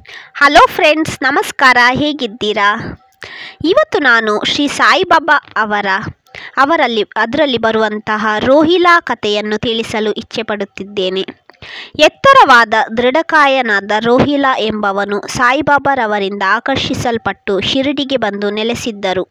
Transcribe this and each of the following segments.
hello friends ನಮಸ್ಕಾರ ಹೇಗಿದ್ದೀರಾ ಇವತ್ತು ನಾನು ಶ್ರೀ ಸಾಯಿಬಾಬಾ ಅವರ ಅವರಲ್ಲಿ ಅದರಲ್ಲಿ ಬರುವಂತಹ ರೋಹಿಲಾ ಕಥೆಯನ್ನು ತಿಳಿಸಲು ಇಚ್ಛೆಪಡುತ್ತಿದ್ದೇನೆ ಎತ್ತರವಾದ ದೃಢಕಾಯನಾದ ರೋಹಿಲಾ ಎಂಬವನು ಸಾಯಿಬಾಬಾರವರಿಂದ ಆಕರ್ಷಿಸಲ್ಪಟ್ಟು ಶಿರಡಿಗೆ ಬಂದು ನೆಲೆಸಿದ್ದರು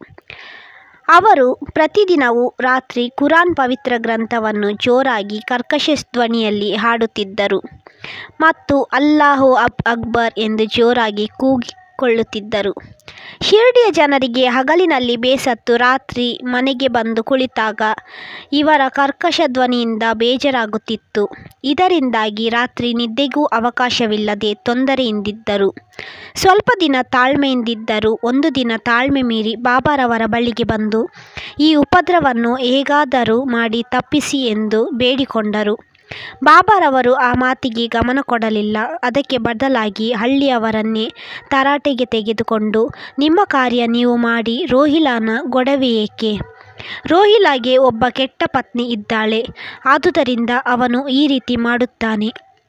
ಅವರು ಪ್ರತಿದಿನವೂ ರಾತ್ರಿ ಕುರಾನ್ ಪವಿತ್ರ ಗ್ರಂಥವನ್ನು ಜೋರಾಗಿ ಕರ್ಕಶ ಧ್ವನಿಯಲ್ಲಿ ಹಾಡುತ್ತಿದ್ದರು ಮತ್ತು ಅಲ್ಲಾಹು ಅಬ್ ಅಕ್ಬರ್ ಎಂದು ಜೋರಾಗಿ ಕೂಗಿಕೊಳ್ಳುತ್ತಿದ್ದರು ಶಿರಡಿಯ ಜನರಿಗೆ ಹಗಲಿನಲ್ಲಿ ಬೇಸತ್ತು ರಾತ್ರಿ ಮನೆಗೆ ಬಂದು ಕುಳಿತಾಗ ಇವರ ಕರ್ಕಶ ಧ್ವನಿಯಿಂದ ಬೇಜಾರಾಗುತ್ತಿತ್ತು ಇದರಿಂದಾಗಿ ರಾತ್ರಿ ನಿದ್ದೆಗೂ ಅವಕಾಶವಿಲ್ಲದೆ ತೊಂದರೆಯಿಂದಿದ್ದರು ಸ್ವಲ್ಪ ದಿನ ತಾಳ್ಮೆಯಿಂದಿದ್ದರು ಒಂದು ದಿನ ತಾಳ್ಮೆ ಮೀರಿ ಬಾಬಾರವರ ಬಳಿಗೆ ಬಂದು ಈ ಉಪದ್ರವನ್ನು ಹೇಗಾದರೂ ಮಾಡಿ ತಪ್ಪಿಸಿ ಎಂದು ಬೇಡಿಕೊಂಡರು ಬಾಬಾರವರು ಆ ಮಾತಿಗೆ ಗಮನ ಕೊಡಲಿಲ್ಲ ಅದಕ್ಕೆ ಬದಲಾಗಿ ಹಳ್ಳಿಯವರನ್ನೇ ತರಾಟೆಗೆ ತೆಗೆದುಕೊಂಡು ನಿಮ್ಮ ಕಾರ್ಯ ನೀವು ಮಾಡಿ ರೋಹಿಲಾನ ಗೊಡವೆ ಏಕೆ ರೋಹಿಲಾಗೆ ಒಬ್ಬ ಕೆಟ್ಟ ಪತ್ನಿ ಇದ್ದಾಳೆ ಆದುದರಿಂದ ಅವನು ಈ ರೀತಿ ಮಾಡುತ್ತಾನೆ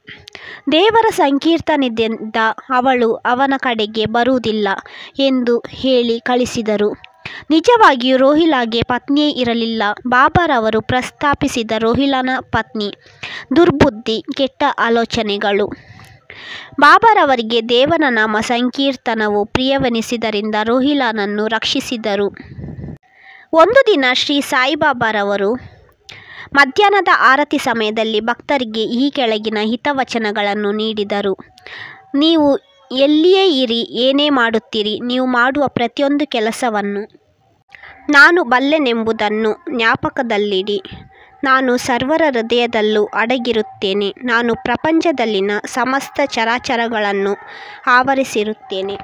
ದೇವರ ಸಂಕೀರ್ತನದಿಂದ ಅವಳು ಅವನ ಕಡೆಗೆ ಬರುವುದಿಲ್ಲ ಎಂದು ಹೇಳಿ ಕಳಿಸಿದರು ನಿಜವಾಗಿಯೂ ರೋಹಿಲಾಗೆ ಪತ್ನಿಯೇ ಇರಲಿಲ್ಲ ಬಾಬಾರವರು ಪ್ರಸ್ತಾಪಿಸಿದ ರೋಹಿಲಾನ ಪತ್ನಿ ದುರ್ಬುದ್ಧಿ ಕೆಟ್ಟ ಆಲೋಚನೆಗಳು ಬಾಬಾರವರಿಗೆ ದೇವನ ನಾಮ ಸಂಕೀರ್ತನವು ಪ್ರಿಯವೆನಿಸಿದರಿಂದ ರೋಹಿಲಾನನ್ನು ರಕ್ಷಿಸಿದರು ಒಂದು ದಿನ ಶ್ರೀ ಸಾಯಿಬಾಬಾರವರು ಮಧ್ಯಾಹ್ನದ ಆರತಿ ಸಮಯದಲ್ಲಿ ಭಕ್ತರಿಗೆ ಈ ಕೆಳಗಿನ ಹಿತವಚನಗಳನ್ನು ನೀಡಿದರು ನೀವು ಎಲ್ಲಿಯೇ ಇರಿ ಏನೇ ಮಾಡುತ್ತೀರಿ ನೀವು ಮಾಡುವ ಪ್ರತಿಯೊಂದು ಕೆಲಸವನ್ನು ನಾನು ಬಲ್ಲೆನೆಂಬುದನ್ನು ಜ್ಞಾಪಕದಲ್ಲಿಡಿ ನಾನು ಸರ್ವರ ಹೃದಯದಲ್ಲೂ ಅಡಗಿರುತ್ತೇನೆ ನಾನು ಪ್ರಪಂಚದಲ್ಲಿನ ಸಮಸ್ತ ಚರಾಚರಗಳನ್ನು ಆವರಿಸಿರುತ್ತೇನೆ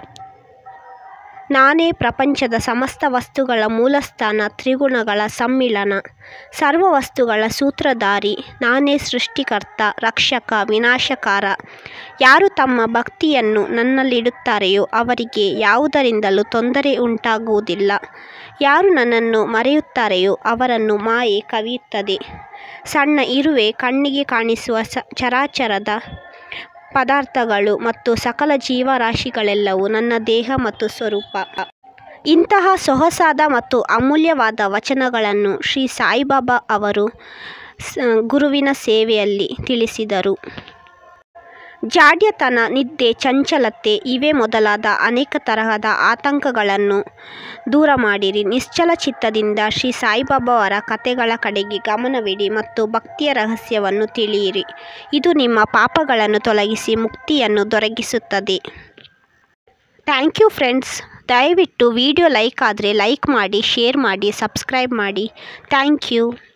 ನಾನೇ ಪ್ರಪಂಚದ ಸಮಸ್ತ ವಸ್ತುಗಳ ಮೂಲಸ್ಥಾನ ತ್ರಿಗುಣಗಳ ಸಮ್ಮಿಳನ ಸರ್ವ ವಸ್ತುಗಳ ಸೂತ್ರಧಾರಿ ನಾನೇ ಸೃಷ್ಟಿಕರ್ತ ರಕ್ಷಕ ವಿನಾಶಕಾರ ಯಾರು ತಮ್ಮ ಭಕ್ತಿಯನ್ನು ನನ್ನಲ್ಲಿಡುತ್ತಾರೆಯೋ ಅವರಿಗೆ ಯಾವುದರಿಂದಲೂ ತೊಂದರೆ ಉಂಟಾಗುವುದಿಲ್ಲ ಯಾರು ನನ್ನನ್ನು ಮರೆಯುತ್ತಾರೆಯೋ ಅವರನ್ನು ಮಾಯೆ ಕವಿಯುತ್ತದೆ ಸಣ್ಣ ಇರುವೆ ಕಣ್ಣಿಗೆ ಕಾಣಿಸುವ ಸ ಚರಾಚರದ ಪದಾರ್ಥಗಳು ಮತ್ತು ಸಕಲ ಜೀವರಾಶಿಗಳೆಲ್ಲವೂ ನನ್ನ ದೇಹ ಮತ್ತು ಸ್ವರೂಪ ಇಂತಹ ಸೊಗಸಾದ ಮತ್ತು ಅಮೂಲ್ಯವಾದ ವಚನಗಳನ್ನು ಶ್ರೀ ಸಾಯಿಬಾಬಾ ಅವರು ಸ ಗುರುವಿನ ಸೇವೆಯಲ್ಲಿ ತಿಳಿಸಿದರು ಜಾಡ್ಯತನ ನಿದ್ದೆ ಚಂಚಲತೆ ಇವೇ ಮೊದಲಾದ ಅನೇಕ ತರಹದ ಆತಂಕಗಳನ್ನು ದೂರ ಮಾಡಿರಿ ನಿಶ್ಚಲ ಚಿತ್ತದಿಂದ ಶ್ರೀ ಸಾಯಿಬಾಬಾವರ ಕಥೆಗಳ ಕಡೆಗೆ ಗಮನವಿಡಿ ಮತ್ತು ಭಕ್ತಿಯ ರಹಸ್ಯವನ್ನು ತಿಳಿಯಿರಿ ಇದು ನಿಮ್ಮ ಪಾಪಗಳನ್ನು ತೊಲಗಿಸಿ ಮುಕ್ತಿಯನ್ನು ದೊರಕಿಸುತ್ತದೆ ಥ್ಯಾಂಕ್ ಯು ಫ್ರೆಂಡ್ಸ್ ದಯವಿಟ್ಟು ವಿಡಿಯೋ ಲೈಕ್ ಆದರೆ ಲೈಕ್ ಮಾಡಿ ಶೇರ್ ಮಾಡಿ ಸಬ್ಸ್ಕ್ರೈಬ್ ಮಾಡಿ ಥ್ಯಾಂಕ್ ಯು